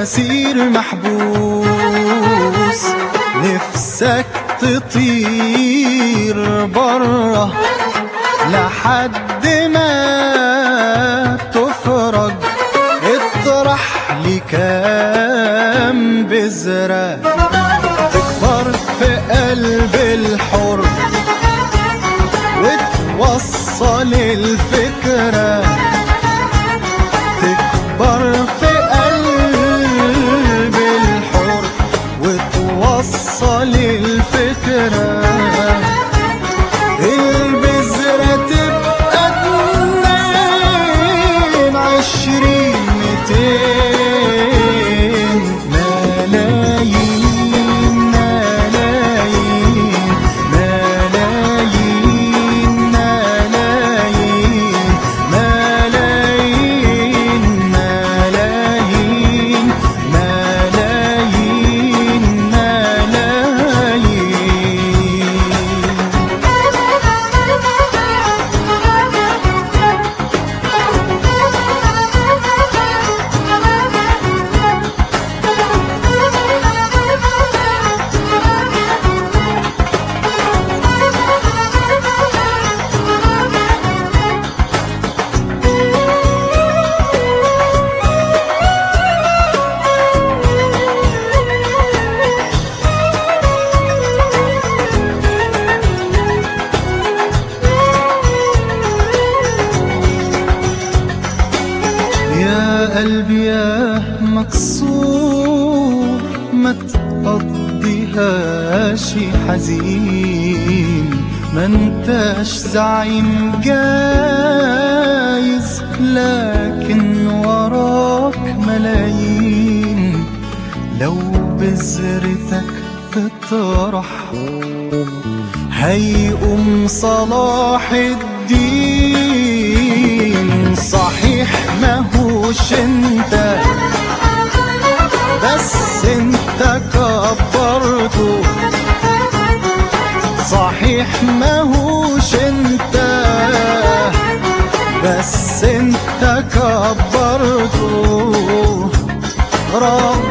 أسير محبوس نفسك تطير برا لحد ما تفرج اطرح لي كام بذرة تكبر في قلب الحر وتوصل الفكرة تكبر في قلب الحر وتوصل الفكرة البذرة تبقى اتنين عشرين ميتين ملايين ملايين ملايين ملايين ملايين ملايين ملايين ملايين يا قلبي يا مكسور ما تقضيهاش حزين ما انتش زعيم جايز لكن وراك ملايين لو بذرتك تطرح هيقوم صلاح الدين صحيح ماهوش انت بس انت كبرته صحيح ماهوش انت بس انت كبرته رب